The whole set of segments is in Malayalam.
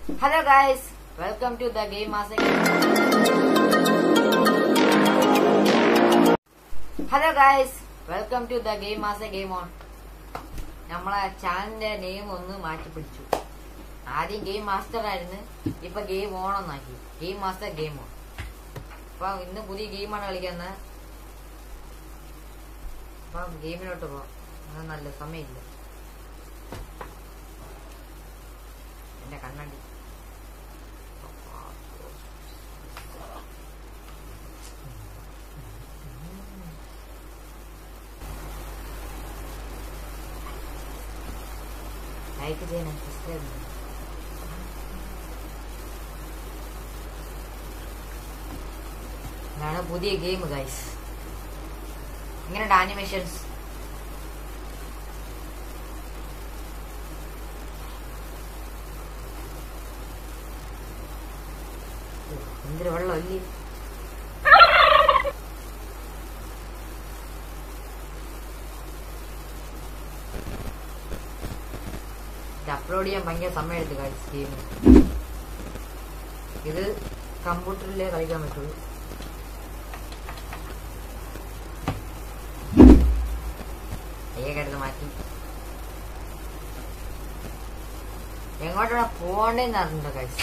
Hello guys, welcome to the Game Master. Hello guys, welcome to the Game Master Game On. നമ്മളെ ചാനലിന്റെ നെയിം ഒന്ന് മാറ്റി പിടിച്ചു ആദ്യം ഗെയിം മാസ്റ്റർ ആയിരുന്നു ഇപ്പൊ ഗെയിം ഓൺ എന്നാക്കി ഗെയിം മാസ്റ്റർ ഗെയിം ഓൺ അപ്പൊ ഇന്ന് പുതിയ ഗെയിമാണ് കളിക്കുന്നത് അപ്പൊ ഗെയിമിലോട്ട് പോവാം അത് നല്ല സമയമില്ല എന്റെ കണ്ണണ്ടി ലൈക്ക് ചെയ്യണം സബ്സ്ക്രൈബ് ചെയ്യണം ഇതാണ് പുതിയ ഗെയിം ഗൈസ് ഇങ്ങനെയുണ്ട് ആനിമേഷൻസ് എന്തൊരു വെള്ളം അല്ലേ ഇത് അപ്ലോഡ് ചെയ്യാൻ ഭയങ്കര സമയം എടുത്ത് ഗൈസ് ഗെയിം ഇത് കമ്പ്യൂട്ടറിലേ കളിക്കാൻ പറ്റുള്ളൂ കയ്യൊക്കെ എടുത്ത് മാറ്റി എങ്ങോട്ടാണ് പോകണ്ടേന്ന് അറിഞ്ഞിട്ടോ ഗൈസ്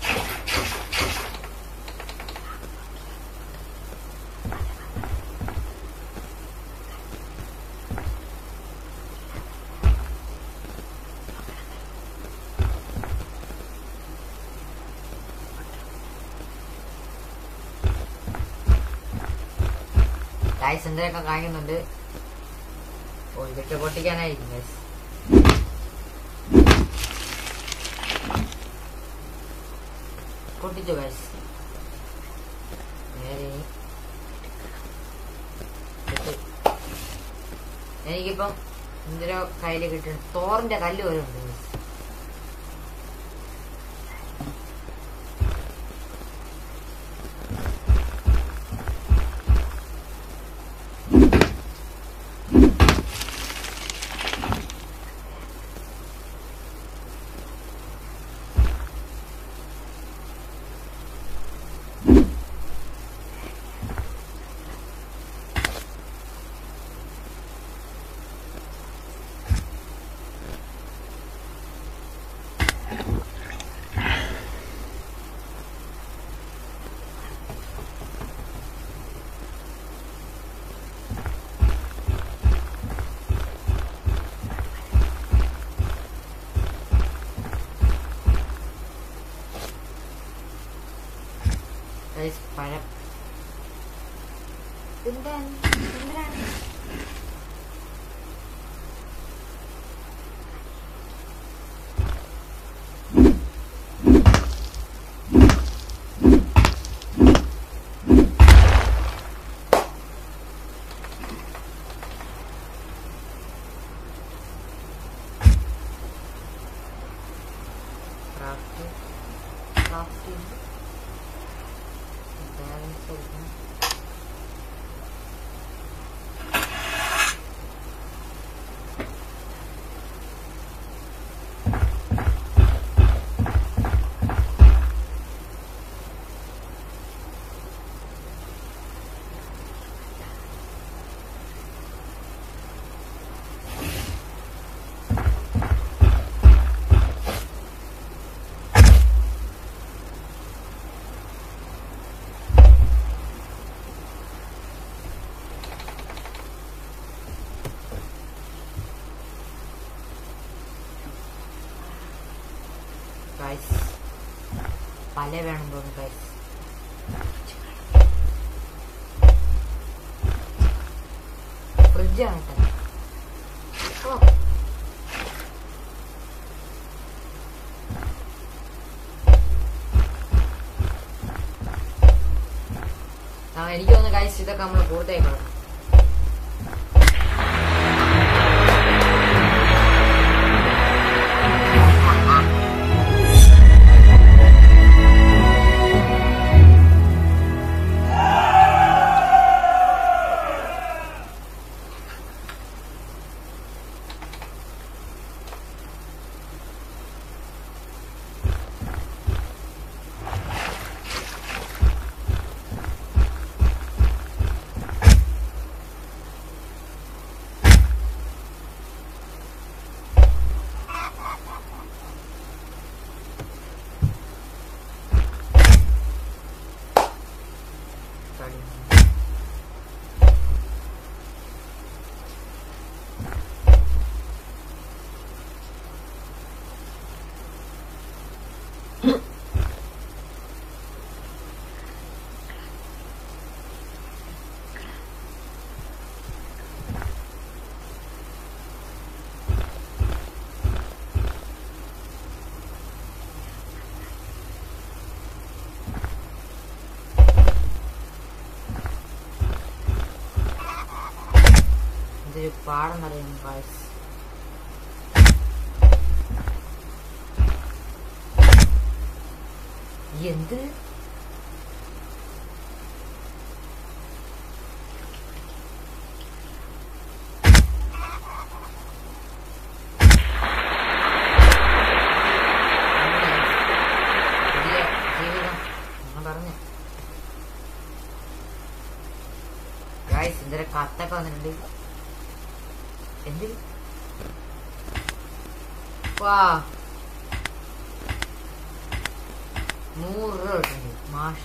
ഗൈസ് എന്തൊക്കെ കാണിക്കുന്നുണ്ട് ഓ ഇതൊക്കെ പൊട്ടിക്കാനായിരിക്കും ഗൈസ് പൊട്ടിച്ചു ഗൈസ് നേരെ ഇനി ഇത്. എനിക്കിപ്പം എന്തിനോ കയ്യിൽ കിട്ടുന്നു തോറിന്റെ കല്ല് വരെ ഉണ്ട് ഗൈസ് ഗൈസ് പഴം എന്താണ് എന്തിനാണ് ക്രാഫ്റ്റ് ക്രാഫ്റ്റ് ബാലൻസ് കൊടുക്കണം ഗൈസ് പല വേണം തോന്നുന്നു ഗൈസ് ഫ്രിഡ്ജാണ് കേട്ടോ ഓ ആ, എനിക്ക് തോന്നുന്നു ഗൈസ് ഇതൊക്കെ നമ്മൾ പൂർത്തിയാക്കണം ഇതൊരു പാടം അറിയുന്നു ഗായ്സ് എന്ത് പുതിയ ജീവിതം ഞാൻ പറഞ്ഞു ഗായ്സ് ഇന്നലെ കത്തൊക്കെ വന്നിട്ടുണ്ട് എന്ത് വാ നൂറ് രൂപ കിട്ടുന്നുണ്ട് മാഷ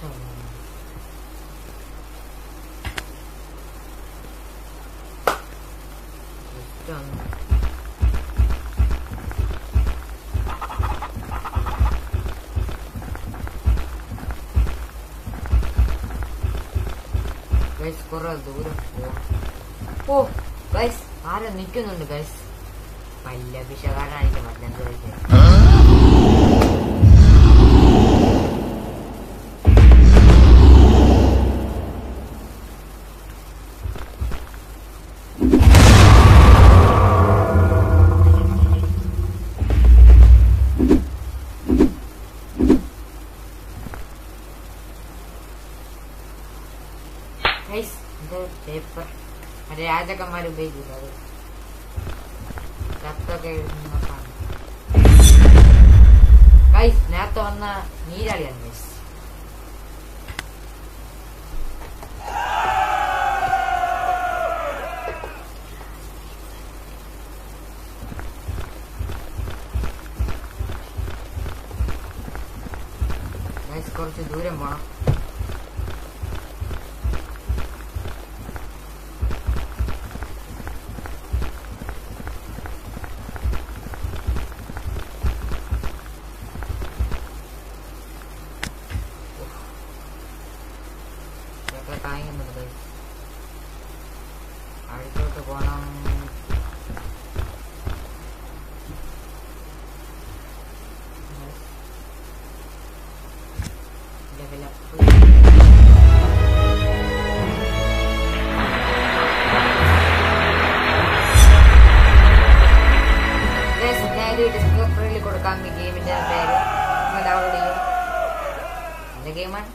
ഗൈസ് കുറെ ദൂരം പോവാം ഓ ഗൈസ് ആരോ നിൽക്കുന്നുണ്ട് ഗൈസ് വല്ല വിഷകാരനായിരിക്കും വല്ലെന്ത് കഴിക്കാൻ ഗൈസ് ഇത് പേപ്പർ മറ്റേ രാജാക്കന്മാർ ഉപയോഗിക്കില്ല അത് കത്തൊക്കെ എഴുതുന്ന സാധനം ഗൈസ് നേരത്തെ വന്ന നീരാളിയാണ് ഗൈസ് ഗൈസ് കുറച്ച് ദൂരം പോണം ഇതൊക്കെ കായുന്നുണ്ട് ഗൈസ് അടുത്തോട്ട് പോണം Level up. Guys, ഞാനൊരു ഡിസ്ക്രിപ്ഷനിൽ കൊടുക്കാം ഈ ഗെയിമിന്റെ പേര് നിങ്ങൾ ഡൗൺലോഡ് ചെയ്യും എന്ത് ഗെയിമാണ്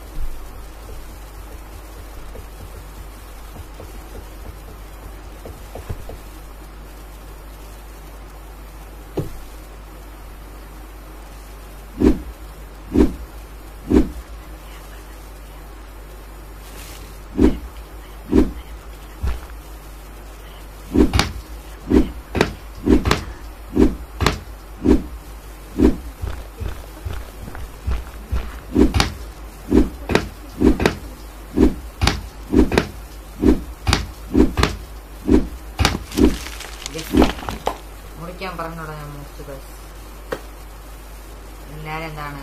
Yes. മുറിക്കാൻ പറഞ്ഞോടാ ഞാൻ മുറിച്ചു ബസ് എല്ലാരും എന്താണ്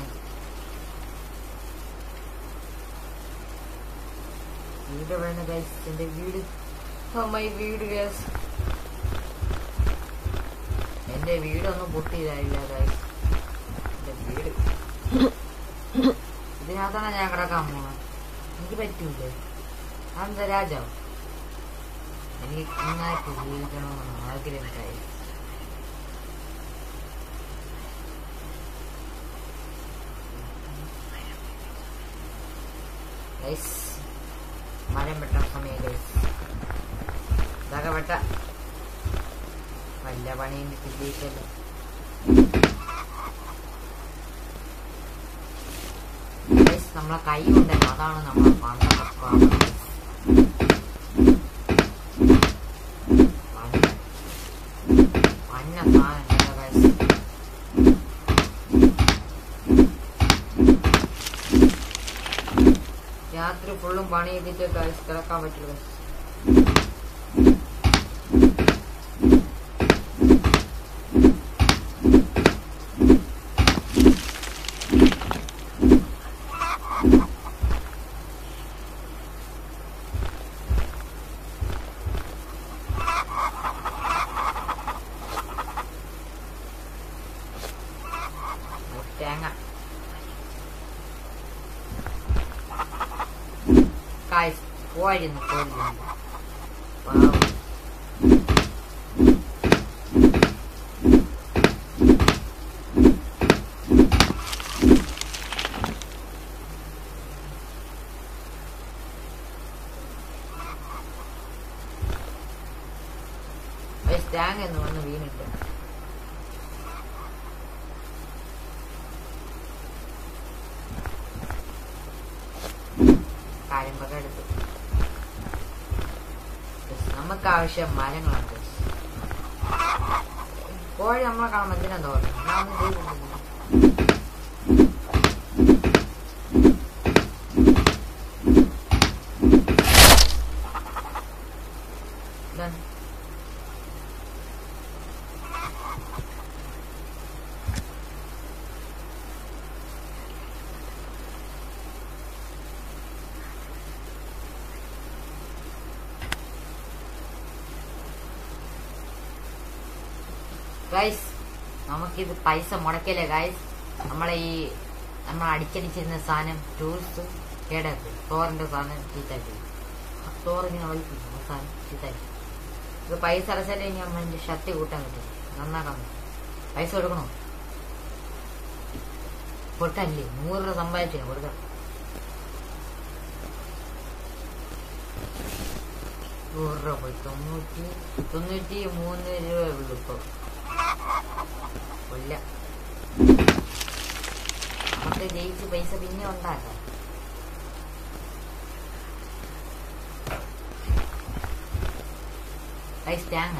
വീട് വേണ്ട ഗൈസ് എന്റെ വീട് അമ്മ വീട് ഗൈസ് എന്റെ വീടൊന്നും പൊട്ടിയതായില്ല ഗൈസ് എന്റെ വീട് ഇതിനകത്താണ് ഞാൻ കിടക്കാൻ പോണത് എനിക്ക് പറ്റൂലേ അതെന്താ രാജാവ് എനിക്ക് നന്നായിട്ട് ജീവിക്കണമെന്ന് ആഗ്രഹമുണ്ടായി ഗൈസ് മരം വെട്ടാൻ സമയം ഗൈസ് ഇതൊക്കെ വെട്ട വല്ല പണിയും കിട്ടിയിട്ടല്ലോ ഗൈസ് നമ്മളെ കൈ ഉണ്ടല്ലോ അതാണ് നമ്മളെ പണ്ടൊക്കെ problem. പന്ന- പന്ന സാധനം കേട്ടോ ഗൈസ് രാത്രി ഫുള്ളും പണി ചെയ്തിട്ട് ഗൈസ് കിടക്കാൻ പറ്റുള്ളൂ guys. തേങ്ങ കായ്സ് പോയിരുന്നു പോയിരുന്നു പാവം ഗൈസ് തേങ്ങ എന്ന് വന്ന് വീണിട്ട് കാര്യമ്പൊക്കെ എടുത്തു Yes, നമുക്ക് ആവശ്യം മരങ്ങളാണ് guys. കോഴി നമ്മളെ കാണുമ്പോൾ എന്തിനാ തോന്നുന്നു ഞാൻ ഒന്നും ചെയ്തിട്ടില്ല ഇതാണ്. ഗൈസ് നമുക്കിത് പൈസ മുടക്കില്ലേ ഗൈസ് നമ്മളെ ഈ നമ്മൾ അടിച്ചടിച്ചിരുന്ന സാധനം ടൂൾസ് കേടാക്കി സ്റ്റോറിന്റെ സാധനം ചീത്താക്കി സ്റ്റോർ ഇങ്ങനെ വലിപ്പിക്കും ആ സാധനം ചീത്താക്കി ഇത് പൈസ അടച്ചാലേ ഇനി നമ്മൾ എന്റെ ശക്തി കൂട്ടാൻ പറ്റും നന്നാക്കാൻ പറ്റും പൈസ കൊടുക്കണോ കൊടുക്കല്ലേ നൂറ് രൂപ സമ്പാദിച്ചു കൊടുക്കാം നൂറ് രൂപ പോയി തൊണ്ണൂറ്റി തൊണ്ണൂറ്റി മൂന്ന് രൂപ ഉള്ളു ഇപ്പൊ കൊല്ല നമുക്ക് ജയിച്ച് പൈസ പിന്നെ ഉണ്ടാക്കാം പൈസ തേങ്ങ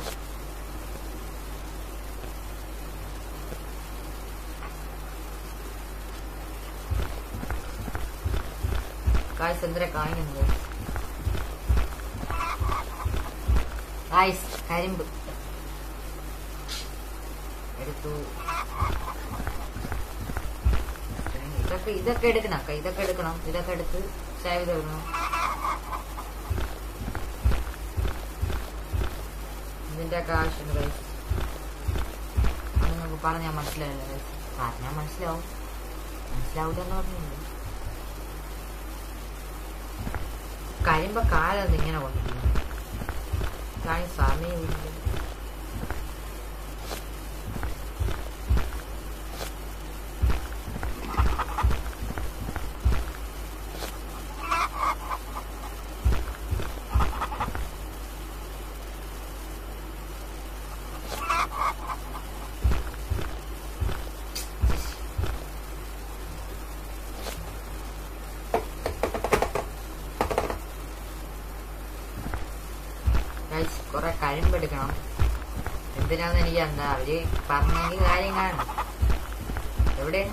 കായ്സ് എന്തിനാ കായുന്നത് കായ്സ് കരിമ്പ് എടുത്തു ഇതൊക്കെ ഇതൊക്കെ എടുക്കണം അക്ക ഇതൊക്കെ എടുക്കണം ഇതൊക്കെ എടുത്ത് സേവ് ചെയ്ത് വെക്കണം ഇതിന്റെ ഒക്കെ ആവശ്യമുണ്ട് കൈസ് അത് നമുക്ക് പറഞ്ഞാൽ മനസ്സിലാവില്ല കൈസ് പറഞ്ഞാൽ മനസ്സിലാവും മനസ്സിലാവില്ല എന്ന് പറഞ്ഞില്ല കരിമ്പോ കാലം ഇങ്ങനെ കൊണ്ടിരിക്കുന്നു കാര്യം സമയമില്ല ഗൈസ് കുറെ കഴിമ്പെടുക്കണം എന്തിനാന്ന് എനിക്ക് എന്താ അവര് പറഞ്ഞെങ്കിൽ കാര്യം കാണും എവിടെ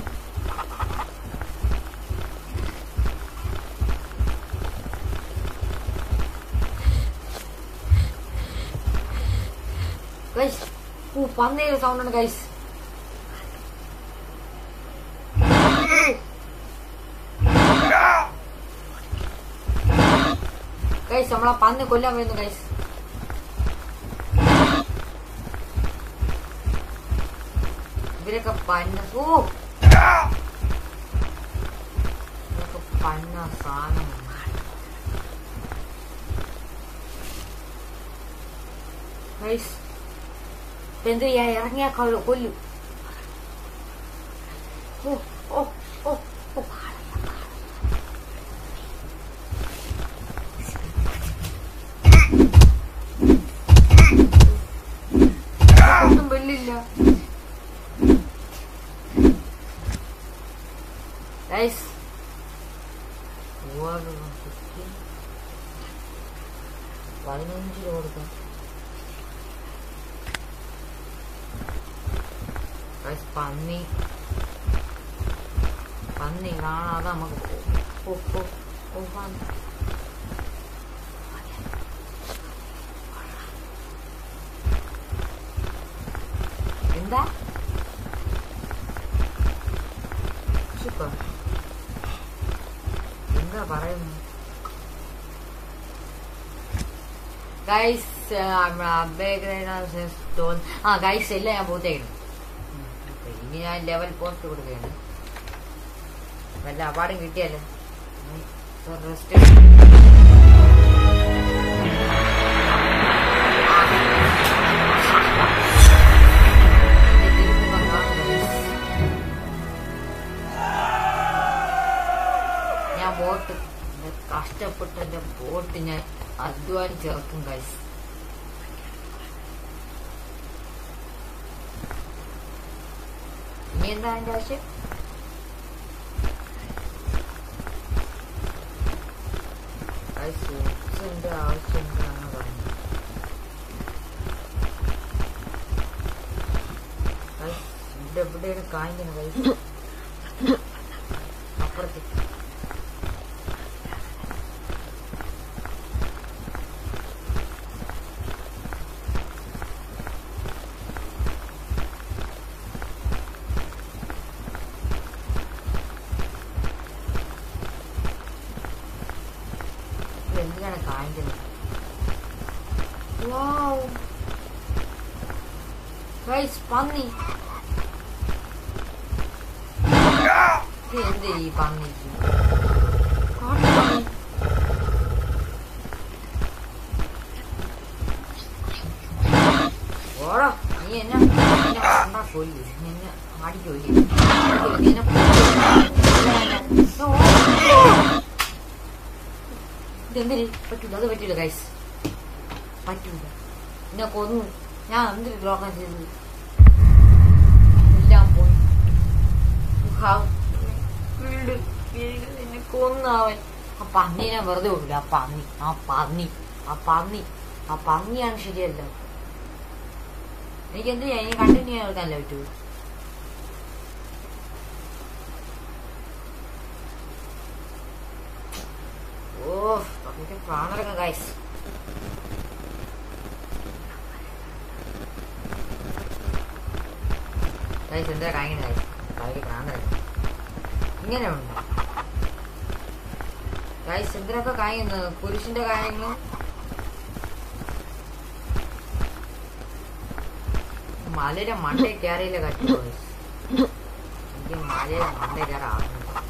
ഗൈസ് ഓ പന്നേര് സൗണ്ട് ഉണ്ട് ഗൈസ് ഗൈസ് നമ്മളെ പന്നി കൊല്ലാൻ വരുന്നു ഗൈസ് ഇവരൊക്കെ പന്ന ഓ ഇവരൊക്കെ പന്ന സാധനം ഗൈസ് എന്ത് ചെയ്യാ ഇറങ്ങിയാ കൊല്ലു കൊല്ലു ഓ ഓ ഓ ഓ ഒന്നും വെള്ളില്ല ഗൈസ് പതിനഞ്ച് രൂപ കൊടുക്കാം ഗൈസ് പന്നി പന്നി കാണാതെ നമുക്ക് ഓ ഓ ഓ പന്നി എന്താ സൂപ്പർ എന്താ പറയുന്നു ഗൈസ് ആ ഗൈസ് എല്ലാം ഞാൻ പൂത്തേക്കണം ഇനി ഞാൻ ലെവൽ പോസ്റ്റ് കൊടുക്കുകയാണ് വല്ല അവാർഡും കിട്ടിയല്ലോ റെസ്റ്റ് ഞാൻ ബോട്ട് എന്റെ കഷ്ടപ്പെട്ട് എന്റെ ബോട്ട് ഞാൻ അധ്വാനിച്ചിറക്കും ഗൈസ് ഇനി എന്താ അതിന്റെ ആവശ്യം ഗൈസ് ഉണ്ട് ആവശ്യമുണ്ട് എന്നാണ് പറയുന്നത് ഗൈസ് ഇവിടെ എവിടെയാണ് കാണിക്കുന്നത് ഗൈസ് അപ്പുറത്ത് ഇത് എന്തിനാണ് കാണിക്കുന്നത് Wow. Guys, പന്നി ഇത് എന്ത് ഈ പന്നിക്ക് കാട്ടുപന്നി. ഓടാ നീ എന്നെ എന്നെ കണ്ടാ കൊല്ലു നീ എന്നെ അടിക്കൊല്ലു നീ എന്നെ കൊല്ലും. ഓ. ഇതെന്തിന് പറ്റൂല അത് പറ്റൂല ഗൈസ് പറ്റൂല എന്നെ കൊന്നു ഞാൻ എന്തൊരു ദ്രോഹം ചെയ്തത് എല്ലാം പോയി ഹാ, വീട് വീട് എന്നെ കൊന്നവൻ ആ പന്നീനെ വെറുതെ വിടില്ല ആ പന്നി ആ പന്നി ആ പന്നി ആ പന്നിയാണ് ശരിയല്ല എനിക്ക് എന്ത് ചെയ്യാൻ ഇനി കണ്ടിന്യൂ കേൾക്കാനല്ലേ പറ്റൂ ഓ പന്നിക്ക് പ്രാണിറങ്ങ ഗൈസ് ഗൈസ് എന്താ കാണിക്കുന്നത് ഗൈസ് പന്നിക്ക് പ്രാണിറങ്ങ ഇങ്ങനെ ഉണ്ട് ഗൈസ് എന്തിനൊക്കെ കായുന്നത് പുരുഷന്റെ കാര്യങ്ങൾ മലയുടെ മണ്ടേ കയറിയില്ല കറ്റു എനിക്ക് മലയുടെ മണ്ടേ കയറാം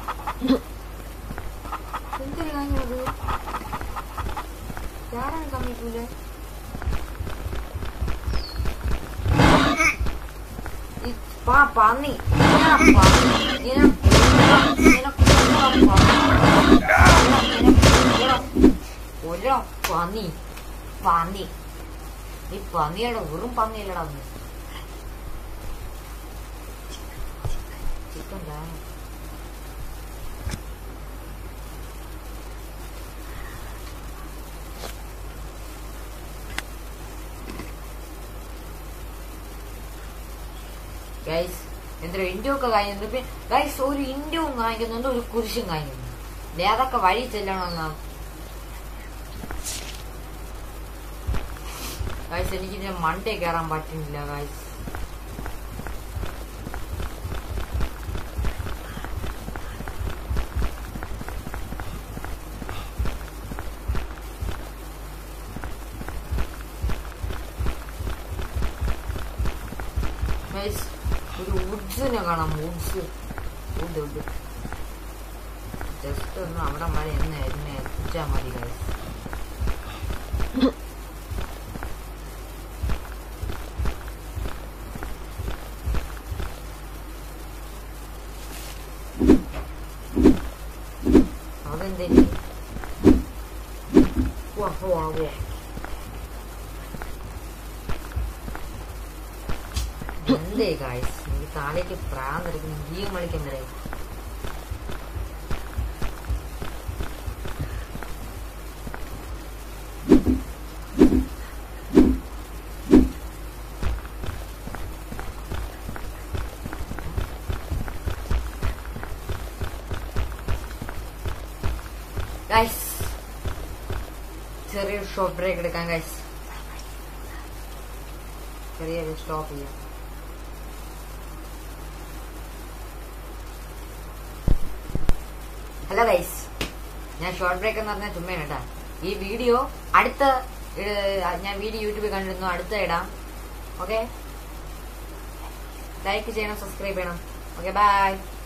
എന്തൊരു കാര്യത് കയറാൻ സമ്മതിക്കൂലേ ഈ പാ പന്നി ഇങ്ങനെ പന്നി ഇങ്ങനെ ഇങ്ങനെ കൊല്ലോ പന്നി പന്നി ഈ പന്നിയുടെ വെറും പന്നിയല്ലടാ ഒന്ന് ചിക്കൻ ഗൈസ് എന്തൊരു ഇൻഡു ഒക്കെ കാണിക്കുന്നുണ്ട് ഗൈസ് ഒരു ഇൻഡുവും കാണിക്കുന്നുണ്ട് ഒരു കുരിശും കാണിക്കുന്നുണ്ട് ഏതൊക്കെ വഴി ചെല്ലണമെന്നാ ഗൈസ് എനിക്ക് ഇതിന്റെ മണ്ടേ കയറാൻ പറ്റുന്നില്ല ഗൈസ് ഗൈസ് ഒരു വുഡ്സിനെ കാണാം വുഡ്സ് വുഡ് വുഡ് ജസ്റ്റ് ഒന്ന് അവിടെ വരെ എന്നെ എന്നെ എത്തിച്ചാൽ മതി ഗൈസ് അതെന്തേ വാ വാ വാ എന്തേ ഗായ്സ് എനിക്ക് താലേക്ക് പ്രാന്തെടുക്കുന്നു ഗീം കളിക്കാൻ വരെ ഗൈസ് ചെറിയൊരു ഷോർട്ട് ബ്രേക്ക് എടുക്കാം ഗൈസ് ചെറിയൊരു സ്റ്റോപ്പ് ചെയ്യാം ഹലോ ഗൈസ് ഞാൻ ഷോർട്ട് ബ്രേക്ക് എന്ന് പറഞ്ഞാൽ ചുമ്മാ കേട്ടാ ഈ വീഡിയോ അടുത്ത ഏഹ്, ഞാൻ വീഡിയോ യൂട്യൂബിൽ കണ്ടിരുന്നു അടുത്ത ഇടാം ഓക്കെ ലൈക്ക് ചെയ്യണം സബ്സ്ക്രൈബ് ചെയ്യണം ഓക്കെ ബൈ